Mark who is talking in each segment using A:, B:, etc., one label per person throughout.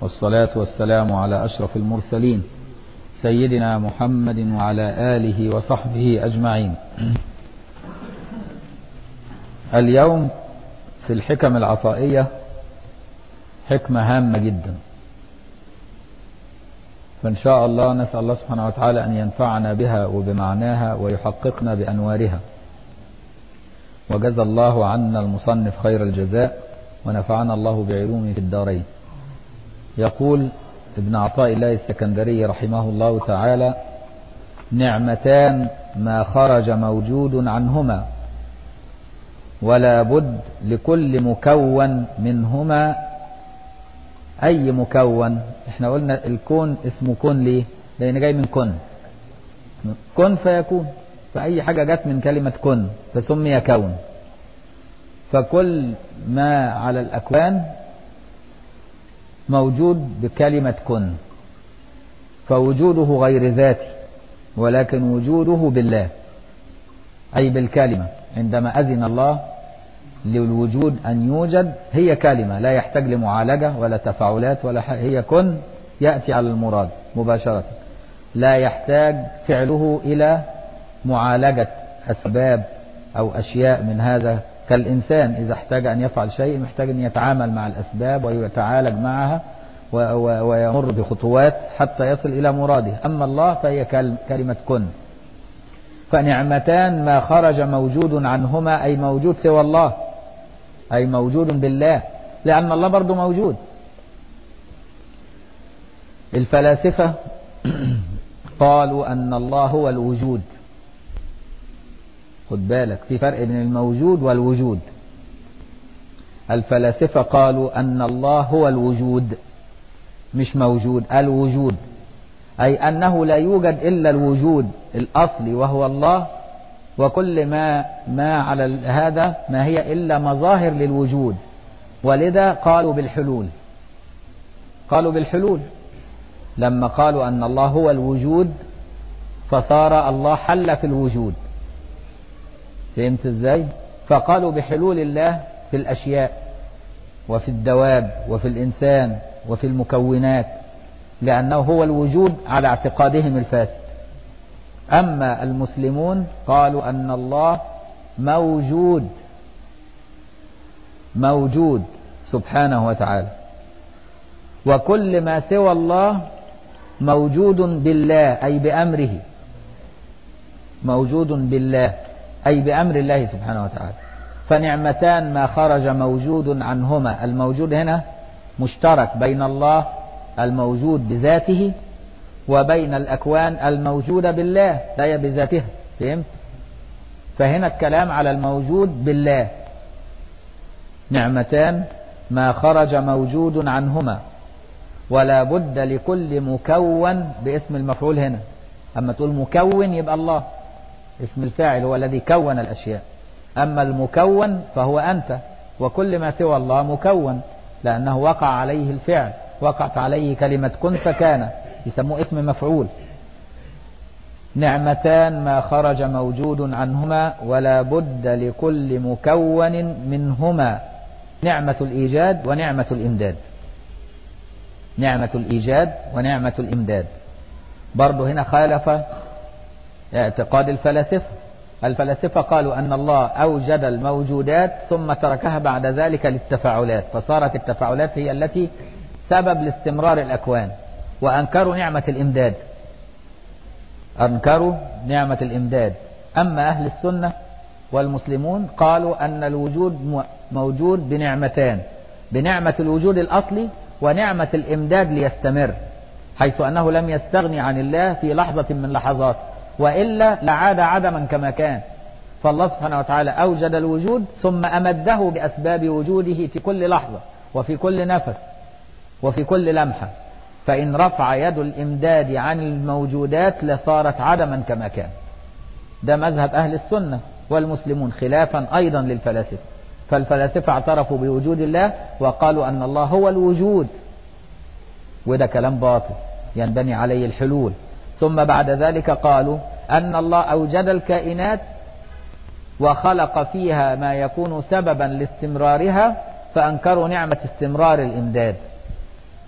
A: والصلاة والسلام على أشرف المرسلين سيدنا محمد وعلى آله وصحبه أجمعين اليوم في الحكم العطائية حكمة هامة جدا فإن شاء الله نسأل الله سبحانه وتعالى أن ينفعنا بها وبمعناها ويحققنا بأنوارها وجزى الله عنا المصنف خير الجزاء ونفعنا الله بعلومه في الدارين يقول ابن عطاء الله السكندري رحمه الله تعالى نعمتان ما خرج موجود عنهما ولا بد لكل مكون منهما أي مكون احنا قلنا الكون اسمه كون ليه لأن جاي من كن كن فيكون فأي حاجة جت من كلمة كن فسمي كون فكل ما على الأكوان موجود بكلمة كن فوجوده غير ذاتي ولكن وجوده بالله أي بالكلمة عندما أذن الله للوجود أن يوجد هي كلمة لا يحتاج لمعالجة ولا تفاعلات ولا حاجة هي كن يأتي على المراد مباشرة لا يحتاج فعله إلى معالجة أسباب أو أشياء من هذا كالإنسان إذا احتاج أن يفعل شيء محتاج أن يتعامل مع الأسباب ويتعالج معها ويمر بخطوات حتى يصل إلى مراده أما الله فهي كلمة كن فنعمتان ما خرج موجود عنهما أي موجود سوى الله أي موجود بالله لأن الله برضو موجود الفلاسفة قالوا أن الله هو الوجود خد بالك في فرق بين الموجود والوجود الفلاسفة قالوا أن الله هو الوجود مش موجود الوجود أي أنه لا يوجد إلا الوجود الأصلي وهو الله وكل ما ما على هذا ما هي إلا مظاهر للوجود ولذا قالوا بالحلول قالوا بالحلول لما قالوا أن الله هو الوجود فصار الله حل في الوجود فهمت ازاي فقالوا بحلول الله في الأشياء وفي الدواب وفي الإنسان وفي المكونات لأنه هو الوجود على اعتقادهم الفاسد أما المسلمون قالوا أن الله موجود موجود سبحانه وتعالى وكل ما سوى الله موجود بالله أي بأمره موجود بالله أي بأمر الله سبحانه وتعالى فنعمتان ما خرج موجود عنهما الموجود هنا مشترك بين الله الموجود بذاته وبين الأكوان الموجودة بالله لا هي بذاتها فهمت فهنا الكلام على الموجود بالله نعمتان ما خرج موجود عنهما ولا بد لكل مكون باسم المفعول هنا أما تقول مكون يبقى الله اسم الفاعل هو الذي كون الأشياء أما المكون فهو أنت وكل ما سوى الله مكون لأنه وقع عليه الفعل وقعت عليه كلمة كن فكان يسموه اسم مفعول نعمتان ما خرج موجود عنهما ولا بد لكل مكون منهما نعمة الإيجاد ونعمة الإمداد نعمة الإيجاد ونعمة الإمداد برضه هنا خالف اعتقاد الفلاسفة الفلاسفة قالوا أن الله أوجد الموجودات ثم تركها بعد ذلك للتفاعلات فصارت التفاعلات هي التي سبب لاستمرار الأكوان وأنكروا نعمة الإمداد أنكروا نعمة الإمداد أما أهل السنة والمسلمون قالوا أن الوجود موجود بنعمتان بنعمة الوجود الأصلي ونعمة الإمداد ليستمر حيث أنه لم يستغني عن الله في لحظة من لحظات وإلا لعاد عدما كما كان فالله سبحانه وتعالى أوجد الوجود ثم أمده بأسباب وجوده في كل لحظة وفي كل نفس وفي كل لمحة فإن رفع يد الإمداد عن الموجودات لصارت عدما كما كان ده مذهب أهل السنة والمسلمون خلافا أيضا للفلاسفة فالفلاسفة اعترفوا بوجود الله وقالوا أن الله هو الوجود وده كلام باطل ينبني عليه الحلول ثم بعد ذلك قالوا أن الله أوجد الكائنات وخلق فيها ما يكون سببا لاستمرارها فأنكروا نعمة استمرار الإمداد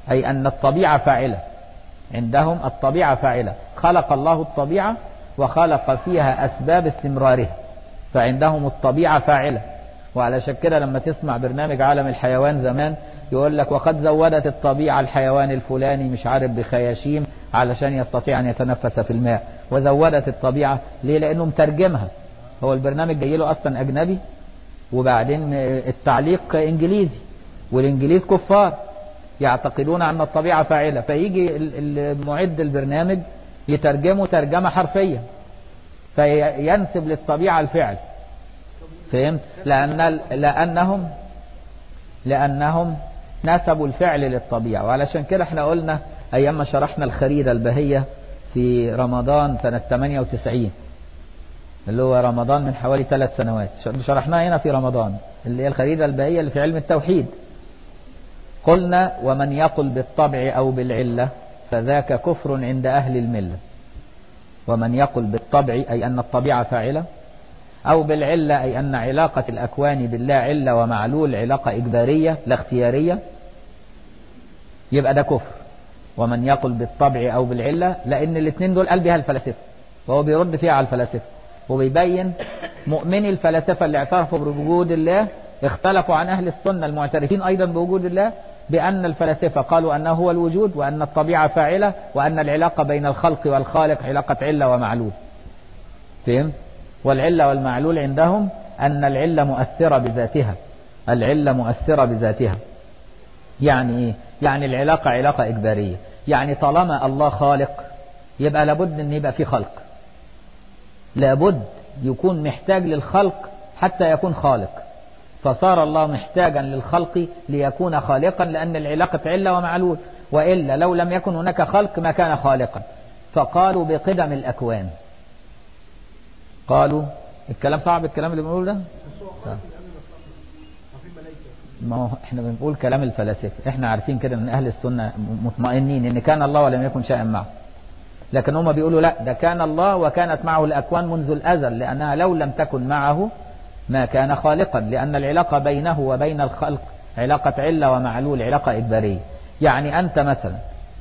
A: أي أن الطبيعة فاعلة عندهم الطبيعة فاعلة خلق الله الطبيعة وخلق فيها أسباب استمرارها فعندهم الطبيعة فاعلة وعلشان كده لما تسمع برنامج عالم الحيوان زمان يقول لك وقد زودت الطبيعة الحيوان الفلاني مش عارف بخياشيم علشان يستطيع أن يتنفس في الماء وزودت الطبيعة ليه لأنه مترجمها هو البرنامج جاي له أصلا أجنبي وبعدين التعليق إنجليزي والإنجليز كفار يعتقدون أن الطبيعة فاعلة فيجي معد البرنامج يترجمه ترجمة حرفية فينسب للطبيعة الفعل فهمت لأن لأنهم لأنهم نسبوا الفعل للطبيعة وعلشان كده احنا قلنا أيام ما شرحنا الخريدة البهية في رمضان سنة 98 اللي هو رمضان من حوالي ثلاث سنوات شرحناها هنا في رمضان اللي هي الخريدة البهية اللي في علم التوحيد قلنا ومن يقل بالطبع أو بالعلة فذاك كفر عند أهل الملة ومن يقل بالطبع أي أن الطبيعة فاعلة أو بالعلة أي أن علاقة الأكوان بالله علة ومعلول علاقة إجبارية لا اختيارية يبقى ده كفر ومن يقل بالطبع أو بالعلة لأن الاثنين دول قال بها الفلاسفة وهو بيرد فيها على الفلاسفة وبيبين مؤمني الفلاسفة اللي اعترفوا بوجود الله اختلفوا عن أهل السنة المعترفين أيضا بوجود الله بأن الفلاسفة قالوا أنه هو الوجود وأن الطبيعة فاعلة وأن العلاقة بين الخلق والخالق علاقة علة ومعلول فهم؟ والعلة والمعلول عندهم أن العلة مؤثرة بذاتها العلة مؤثرة بذاتها يعني إيه؟ يعني العلاقة علاقة إجبارية يعني طالما الله خالق يبقى لابد أن يبقى في خلق لابد يكون محتاج للخلق حتى يكون خالق فصار الله محتاجا للخلق ليكون خالقا لأن العلاقة علة ومعلول وإلا لو لم يكن هناك خلق ما كان خالقا فقالوا بقدم الأكوان قالوا الكلام صعب الكلام اللي بنقوله ده ما هو احنا بنقول كلام الفلاسفه احنا عارفين كده من اهل السنه مطمئنين ان كان الله ولم يكن شيئا معه لكن هم بيقولوا لا ده كان الله وكانت معه الاكوان منذ الازل لانها لو لم تكن معه ما كان خالقا لان العلاقه بينه وبين الخلق علاقه عله ومعلول علاقه اجباريه يعني انت مثلا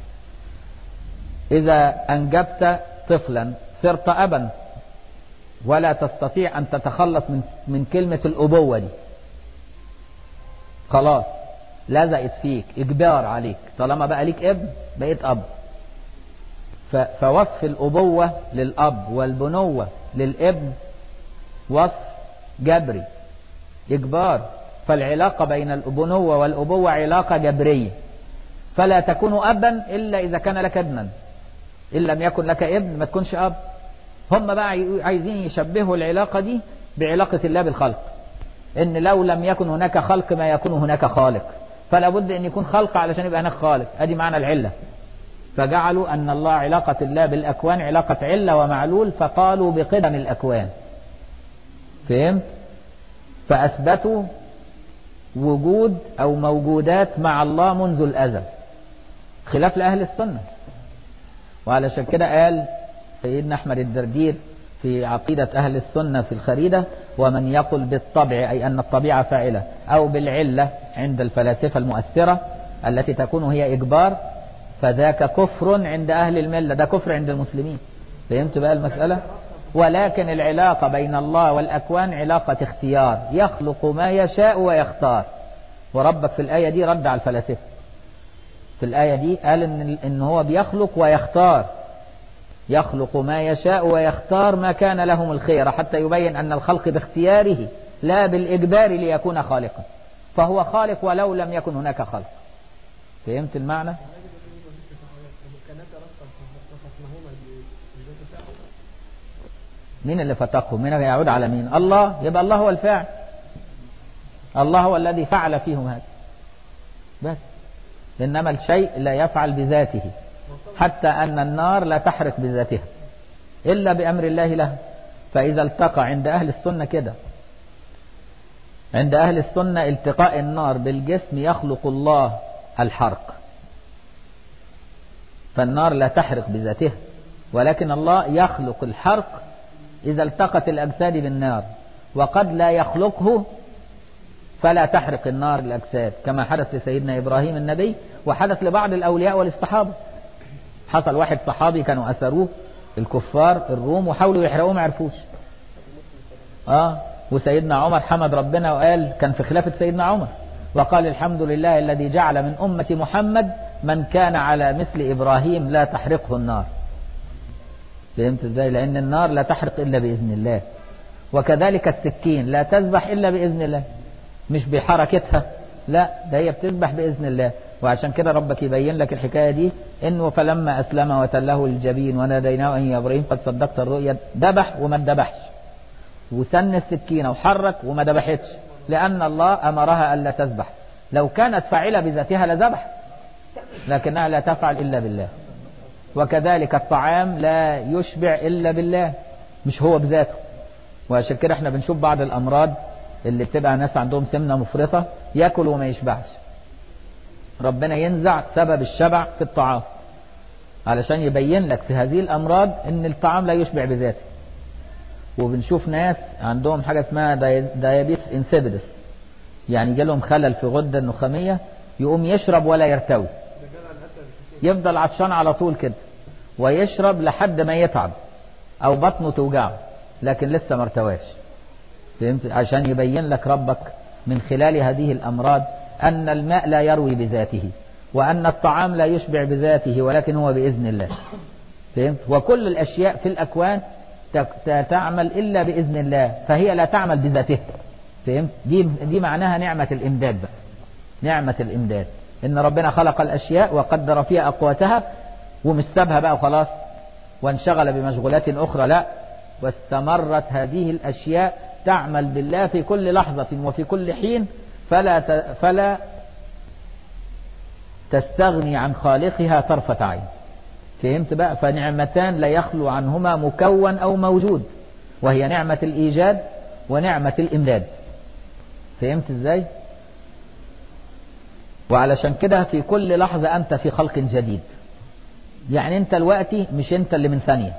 A: اذا انجبت طفلا صرت ابا ولا تستطيع أن تتخلص من من كلمة الأبوة دي خلاص لزقت فيك إجبار عليك طالما بقى ليك ابن بقيت أب فوصف الأبوة للأب والبنوة للابن وصف جبري إجبار فالعلاقة بين البنوة والأبوة علاقة جبرية فلا تكون أبا إلا إذا كان لك ابنا إن لم يكن لك ابن ما تكونش أب هم بقى عايزين يشبهوا العلاقة دي بعلاقة الله بالخلق ان لو لم يكن هناك خلق ما يكون هناك خالق فلا بد ان يكون خلق علشان يبقى هناك خالق ادي معنى العلة فجعلوا ان الله علاقة الله بالاكوان علاقة علة ومعلول فقالوا بقدم الاكوان فهمت فاثبتوا وجود او موجودات مع الله منذ الازل خلاف لاهل السنة وعلشان كده قال سيدنا أحمد الدردير في عقيدة أهل السنة في الخريدة ومن يقل بالطبع أي أن الطبيعة فاعلة أو بالعلة عند الفلاسفة المؤثرة التي تكون هي إجبار فذاك كفر عند أهل الملة ده كفر عند المسلمين فهمت بقى المسألة ولكن العلاقة بين الله والأكوان علاقة اختيار يخلق ما يشاء ويختار وربك في الآية دي رد على الفلاسفة في الآية دي قال إن, إن هو بيخلق ويختار يخلق ما يشاء ويختار ما كان لهم الخير حتى يبين أن الخلق باختياره لا بالإجبار ليكون خالقا فهو خالق ولو لم يكن هناك خلق فهمت المعنى مين اللي فتقه مين يعود على مين الله يبقى الله هو الفاعل الله هو الذي فعل فيهم هذا بس إنما الشيء لا يفعل بذاته حتى أن النار لا تحرق بذاتها إلا بأمر الله لها فإذا التقى عند أهل السنة كده عند أهل السنة التقاء النار بالجسم يخلق الله الحرق فالنار لا تحرق بذاتها ولكن الله يخلق الحرق إذا التقت الأجساد بالنار وقد لا يخلقه فلا تحرق النار الأجساد كما حدث لسيدنا إبراهيم النبي وحدث لبعض الأولياء والصحابة حصل واحد صحابي كانوا أسروه الكفار الروم وحاولوا يحرقوه ما عرفوش اه وسيدنا عمر حمد ربنا وقال كان في خلافة سيدنا عمر وقال الحمد لله الذي جعل من أمة محمد من كان على مثل إبراهيم لا تحرقه النار فهمت ازاي لأن النار لا تحرق إلا بإذن الله وكذلك السكين لا تذبح إلا بإذن الله مش بحركتها لا ده هي بتذبح بإذن الله وعشان كده ربك يبين لك الحكاية دي إنه فلما أسلم وتله الجبين وناديناه أن يا إبراهيم قد صدقت الرؤيا ذبح وما ذبحش وسن السكينة وحرك وما ذبحتش لأن الله أمرها ألا تذبح لو كانت فاعلة بذاتها لذبح لكنها لا تفعل إلا بالله وكذلك الطعام لا يشبع إلا بالله مش هو بذاته وعشان كده احنا بنشوف بعض الأمراض اللي بتبقى ناس عندهم سمنة مفرطة ياكل وما يشبعش ربنا ينزع سبب الشبع في الطعام علشان يبين لك في هذه الأمراض ان الطعام لا يشبع بذاته وبنشوف ناس عندهم حاجة اسمها دايابيتس انسيبيدس يعني جالهم خلل في غدة النخامية يقوم يشرب ولا يرتوي يفضل عطشان على طول كده ويشرب لحد ما يتعب او بطنه توجعه لكن لسه ما ارتواش فهمت عشان يبين لك ربك من خلال هذه الامراض ان الماء لا يروي بذاته وان الطعام لا يشبع بذاته ولكن هو باذن الله فهمت وكل الاشياء في الاكوان تعمل الا باذن الله فهي لا تعمل بذاتها فهمت دي دي معناها نعمه الامداد بقى نعمه الامداد ان ربنا خلق الاشياء وقدر فيها اقواتها ومش سابها بقى وخلاص وانشغل بمشغولات اخرى لا واستمرت هذه الاشياء تعمل بالله في كل لحظة وفي كل حين فلا فلا تستغني عن خالقها طرفة عين فهمت بقى فنعمتان لا يخلو عنهما مكون أو موجود وهي نعمة الإيجاد ونعمة الإمداد فهمت ازاي وعلشان كده في كل لحظة أنت في خلق جديد يعني أنت الوقتي مش أنت اللي من ثانية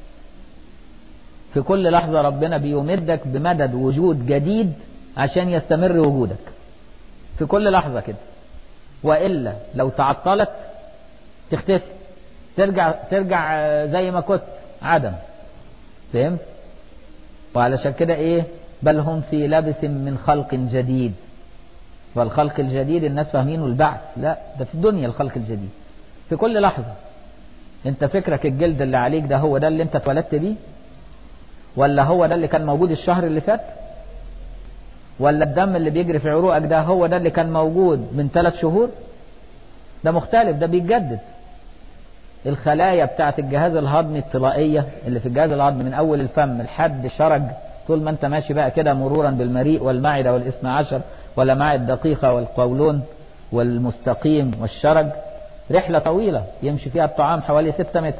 A: في كل لحظة ربنا بيمدك بمدد وجود جديد عشان يستمر وجودك في كل لحظة كده وإلا لو تعطلت تختفي ترجع ترجع زي ما كنت عدم فهمت وعلشان كده ايه بل هم في لبس من خلق جديد والخلق الجديد الناس فاهمينه البعث لا ده في الدنيا الخلق الجديد في كل لحظة انت فكرك الجلد اللي عليك ده هو ده اللي انت اتولدت بيه ولا هو ده اللي كان موجود الشهر اللي فات ولا الدم اللي بيجري في عروقك ده هو ده اللي كان موجود من ثلاث شهور ده مختلف ده بيتجدد الخلايا بتاعت الجهاز الهضمي الطلائية اللي في الجهاز الهضمي من أول الفم لحد شرج طول ما أنت ماشي بقى كده مرورا بالمريء والمعدة والاثنى عشر والأمعاء الدقيقة والقولون والمستقيم والشرج رحلة طويلة يمشي فيها الطعام حوالي 6 متر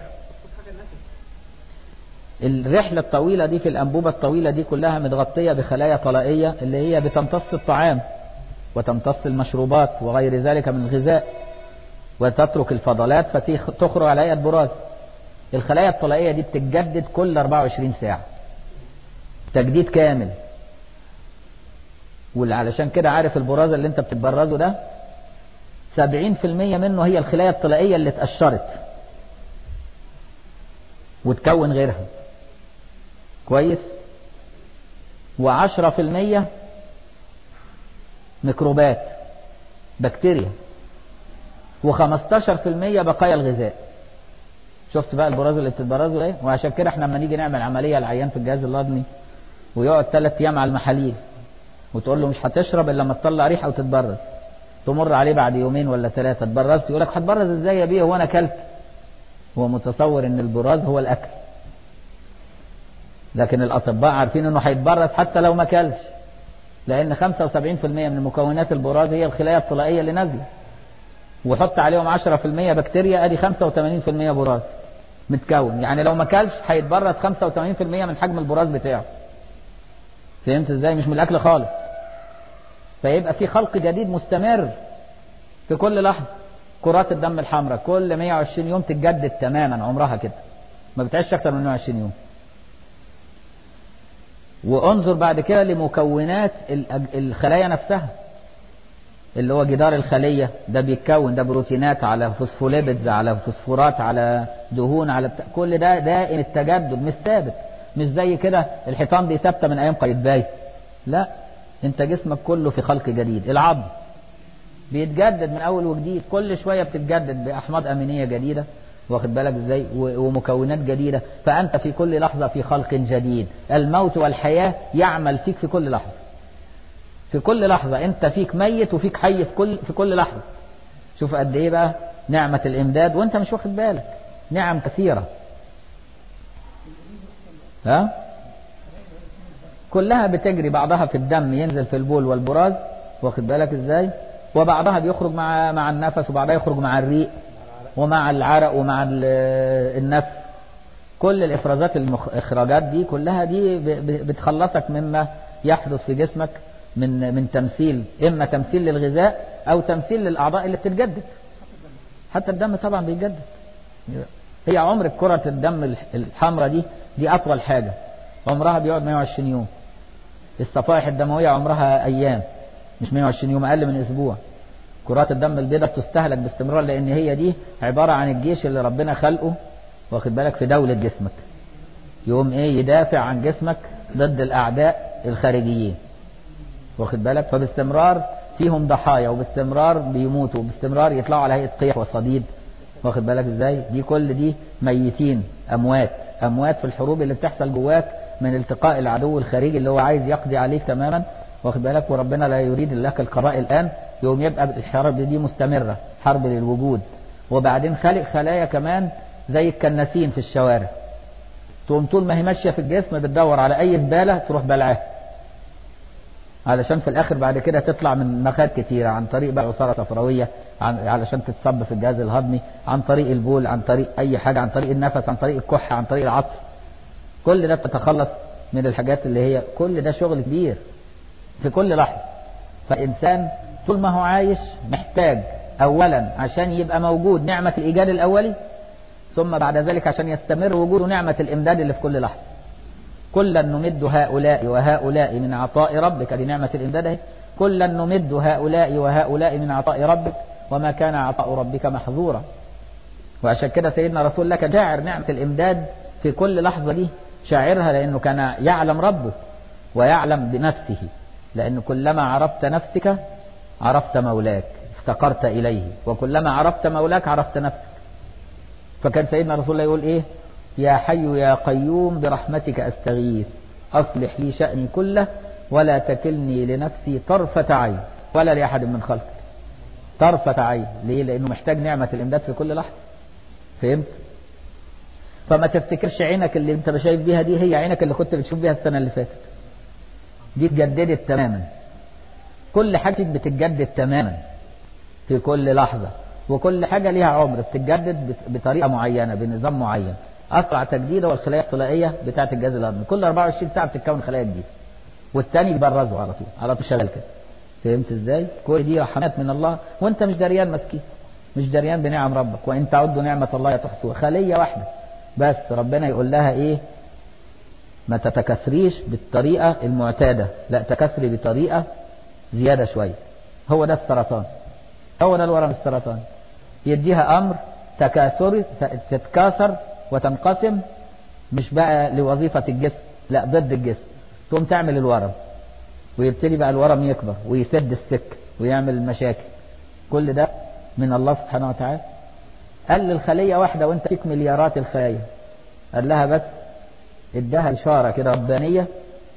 A: الرحلة الطويلة دي في الأنبوبة الطويلة دي كلها متغطية بخلايا طلائية اللي هي بتمتص الطعام وتمتص المشروبات وغير ذلك من الغذاء وتترك الفضلات فتخرج على هيئة براز الخلايا الطلائية دي بتتجدد كل 24 ساعة تجديد كامل وعلشان كده عارف البراز اللي انت بتتبرزه ده 70% منه هي الخلايا الطلائية اللي اتقشرت وتكون غيرها كويس وعشرة في المية ميكروبات بكتيريا وخمستاشر في المية بقايا الغذاء شفت بقى البراز اللي بتتبرزه ايه وعشان كده احنا لما نيجي نعمل عملية العيان في الجهاز الهضمي ويقعد ثلاث ايام على المحاليل وتقول له مش هتشرب الا لما تطلع ريحه وتتبرز تمر عليه بعد يومين ولا ثلاثه اتبرزت يقول لك هتبرز ازاي يا بيه هو انا اكلت هو متصور ان البراز هو الاكل لكن الاطباء عارفين انه هيتبرز حتى لو ما كلش لان 75% من مكونات البراز هي الخلايا الطلائيه اللي نازله وحط عليهم 10% بكتيريا ادي 85% براز متكون يعني لو ما كلش هيتبرز 85% من حجم البراز بتاعه فهمت ازاي مش من الاكل خالص فيبقى في خلق جديد مستمر في كل لحظه كرات الدم الحمراء كل 120 يوم تتجدد تماما عمرها كده ما بتعيش اكتر من 120 يوم وانظر بعد كده لمكونات الأج- الخلايا نفسها اللي هو جدار الخلية ده بيتكون ده بروتينات على فوسفوليبيدز على فوسفورات على دهون على بتا... كل ده دائم التجدد مش ثابت مش زي كده الحيطان دي ثابتة من أيام قايتباي لا انت جسمك كله في خلق جديد العظم بيتجدد من أول وجديد كل شوية بتتجدد بأحماض أمينية جديدة واخد بالك ازاي و- ومكونات جديدة فأنت في كل لحظة في خلق جديد الموت والحياة يعمل فيك في كل لحظة في كل لحظة انت فيك ميت وفيك حي في كل في كل لحظة شوف قد ايه بقى نعمة الامداد وانت مش واخد بالك نعم كثيرة ها كلها بتجري بعضها في الدم ينزل في البول والبراز واخد بالك ازاي وبعضها بيخرج مع مع النفس وبعضها يخرج مع الريق ومع العرق ومع ال- النفس كل الافرازات الاخراجات دي كلها دي ب- ب- بتخلصك مما يحدث في جسمك من من تمثيل اما تمثيل للغذاء او تمثيل للاعضاء اللي بتتجدد حتى الدم طبعا بيتجدد هي عمر كرة الدم الح- الحمراء دي دي اطول حاجة عمرها بيقعد 120 يوم الصفائح الدموية عمرها ايام مش 120 يوم اقل من اسبوع كرات الدم البيضاء بتستهلك باستمرار لان هي دي عبارة عن الجيش اللي ربنا خلقه واخد بالك في دولة جسمك يقوم ايه يدافع عن جسمك ضد الاعداء الخارجيين واخد بالك فباستمرار فيهم ضحايا وباستمرار بيموتوا وباستمرار يطلعوا على هيئة قيح وصديد واخد بالك ازاي دي كل دي ميتين اموات اموات في الحروب اللي بتحصل جواك من التقاء العدو الخارجي اللي هو عايز يقضي عليك تماما واخد بالك وربنا لا يريد لك القضاء الان يوم يبقى الحرب دي مستمرة حرب للوجود وبعدين خلق خلايا كمان زي الكناسين في الشوارع تقوم طول ما هي ماشية في الجسم بتدور على اي زبالة تروح بلعها علشان في الاخر بعد كده تطلع من مخات كتيرة عن طريق بقى عصارة صفراوية عن علشان تتصب في الجهاز الهضمي عن طريق البول عن طريق اي حاجة عن طريق النفس عن طريق الكحة عن طريق العطس كل ده بتتخلص من الحاجات اللي هي كل ده شغل كبير في كل لحظة فإنسان طول ما هو عايش محتاج أولا عشان يبقى موجود نعمة الإيجاد الأولي ثم بعد ذلك عشان يستمر وجوده نعمة الإمداد اللي في كل لحظة كلا نمد هؤلاء وهؤلاء من عطاء ربك دي نعمة الإمداد اهي كلا نمد هؤلاء وهؤلاء من عطاء ربك وما كان عطاء ربك محظورا وعشان كده سيدنا رسول الله كان شاعر نعمة الإمداد في كل لحظة دي شاعرها لأنه كان يعلم ربه ويعلم بنفسه لأن كلما عرفت نفسك عرفت مولاك افتقرت إليه وكلما عرفت مولاك عرفت نفسك فكان سيدنا رسول الله يقول إيه يا حي يا قيوم برحمتك أستغيث أصلح لي شأني كله ولا تكلني لنفسي طرفة عين ولا لأحد من خلقك طرفة عين ليه لأنه محتاج نعمة الإمداد في كل لحظة فهمت فما تفتكرش عينك اللي انت شايف بيها دي هي عينك اللي كنت بتشوف بيها السنة اللي فاتت دي اتجددت تماما كل حاجة فيك بتتجدد تماما في كل لحظة وكل حاجة ليها عمر بتتجدد بت- بطريقة معينة بنظام معين أسرع تجديد هو الخلايا الطلائية بتاعة الجهاز الهضمي كل 24 ساعة بتتكون خلايا جديدة والتاني يبرزه على طول على طول شغال كده فهمت ازاي؟ كل دي رحمات من الله وانت مش دريان مسكين مش دريان بنعم ربك وان تعدوا نعمة الله تحصوها خلية واحدة بس ربنا يقول لها ايه ما تتكسريش بالطريقة المعتادة لا تكسري بطريقة زيادة شوية هو ده السرطان هو ده الورم السرطان يديها أمر تكاثري تتكاثر وتنقسم مش بقى لوظيفة الجسم لا ضد الجسم تقوم تعمل الورم ويبتدي بقى الورم يكبر ويسد السك ويعمل مشاكل كل ده من الله سبحانه وتعالى قال للخلية واحدة وانت فيك مليارات الخلايا قال لها بس اداها إشارة كده ربانية